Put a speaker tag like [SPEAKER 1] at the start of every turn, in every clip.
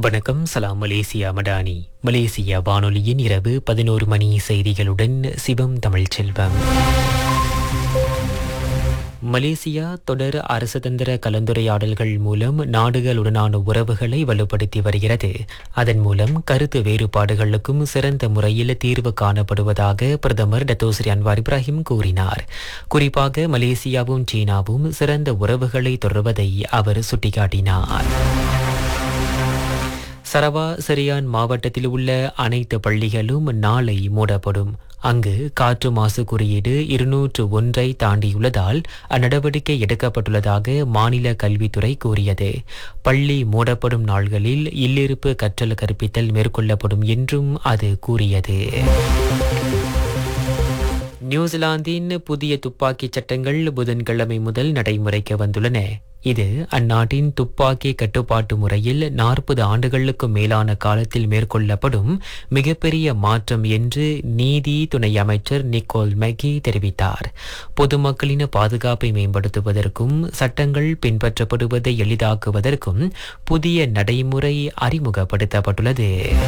[SPEAKER 1] வணக்கம் சலாம் Malaysia Madani Malaysia வானொலியின் இரவு பதினோரு மணி செய்திகளுடன் சிவம் தமிழ்ச் செல்வம் மலேசியா தொடர் அரசதந்திர கலந்துரையாடல்கள் மூலம் நாடுகளுடனான உறவுகளை வலுப்படுத்தி வருகிறது அதன் மூலம் கருத்து வேறுபாடுகளுக்கும் சிறந்த முறையில் தீர்வு காணப்படுவதாக பிரதமர் டத்தோஸ்ரீ அன்வார் இப்ராஹிம் கூறினார் குறிப்பாக மலேசியாவும் சீனாவும் சிறந்த உறவுகளை தொடர்வதை அவர் சுட்டிக்காட்டினார் சரவா சரியான் மாவட்டத்தில் உள்ள அனைத்து பள்ளிகளும் நாளை மூடப்படும் அங்கு காற்று மாசு குறியீடு இருநூற்று ஒன்றை தாண்டியுள்ளதால் அந்நடவடிக்கை எடுக்கப்பட்டுள்ளதாக மாநில கல்வித்துறை கூறியது பள்ளி மூடப்படும் நாள்களில் இல்லிருப்பு கற்றல் கற்பித்தல் மேற்கொள்ளப்படும் என்றும் அது கூறியது நியூசிலாந்தின் புதிய துப்பாக்கிச் சட்டங்கள் புதன்கிழமை முதல் நடைமுறைக்கு வந்துள்ளன இது அந்நாட்டின் துப்பாக்கி கட்டுப்பாட்டு முறையில் நாற்பது ஆண்டுகளுக்கு மேலான காலத்தில் மேற்கொள்ளப்படும் மிகப்பெரிய மாற்றம் என்று நீதி துணை அமைச்சர் நிக்கோல் மெகி தெரிவித்தார் பொதுமக்களின் பாதுகாப்பை மேம்படுத்துவதற்கும் சட்டங்கள் பின்பற்றப்படுவதை எளிதாக்குவதற்கும் புதிய நடைமுறை அறிமுகப்படுத்தப்பட்டுள்ளது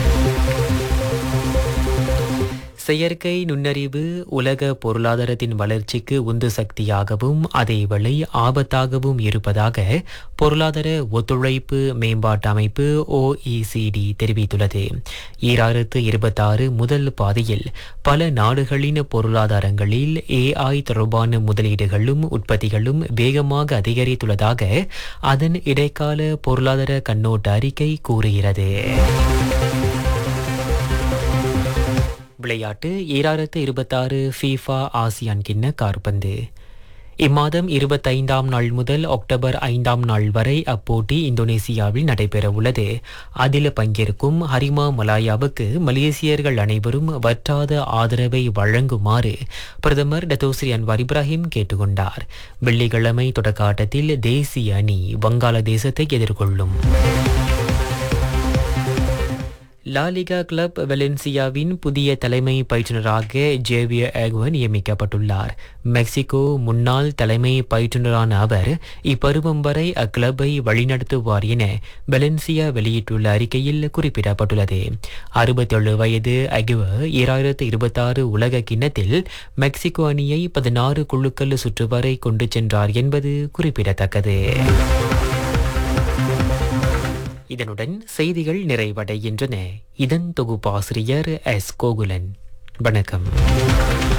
[SPEAKER 1] செயற்கை நுண்ணறிவு உலக பொருளாதாரத்தின் வளர்ச்சிக்கு உந்து சக்தியாகவும் அதேவேளை ஆபத்தாகவும் இருப்பதாக பொருளாதார ஒத்துழைப்பு மேம்பாட்டு அமைப்பு ஓஇசிடி தெரிவித்துள்ளது ஈராயிரத்து இருபத்தாறு முதல் பாதியில் பல நாடுகளின் பொருளாதாரங்களில் ஏஐ தொடர்பான முதலீடுகளும் உற்பத்திகளும் வேகமாக அதிகரித்துள்ளதாக அதன் இடைக்கால பொருளாதார கண்ணோட்ட அறிக்கை கூறுகிறது விளையாட்டு ஈராயிரத்து இருபத்தாறு ஃபீஃபா ஆசியான் கிண்ண கார்பந்து இம்மாதம் இருபத்தைந்தாம் நாள் முதல் அக்டோபர் ஐந்தாம் நாள் வரை அப்போட்டி இந்தோனேசியாவில் நடைபெறவுள்ளது அதில் பங்கேற்கும் ஹரிமா மலாயாவுக்கு மலேசியர்கள் அனைவரும் வற்றாத ஆதரவை வழங்குமாறு பிரதமர் டத்தோஸ்ரீ அன்வார் இப்ராஹிம் கேட்டுக்கொண்டார் வெள்ளிக்கிழமை தொடக்க ஆட்டத்தில் தேசிய அணி வங்காளதேசத்தை எதிர்கொள்ளும் லாலிகா கிளப் வெலன்சியாவின் புதிய தலைமை பயிற்றுனராக ஜேவியர் ஏகுவன் நியமிக்கப்பட்டுள்ளார் மெக்சிகோ முன்னாள் தலைமை பயிற்றுனரான அவர் இப்பருவம் வரை அக்கிளப்பை வழிநடத்துவார் என வெலன்சியா வெளியிட்டுள்ள அறிக்கையில் குறிப்பிடப்பட்டுள்ளது அறுபத்தேழு வயது அகுவ ஈராயிரத்து இருபத்தாறு உலக கிண்ணத்தில் மெக்சிகோ அணியை பதினாறு குழுக்கள் சுற்று வரை கொண்டு சென்றார் என்பது குறிப்பிடத்தக்கது இதனுடன் செய்திகள் நிறைவடைகின்றன இதன் தொகுப்பாசிரியர் எஸ் கோகுலன் வணக்கம்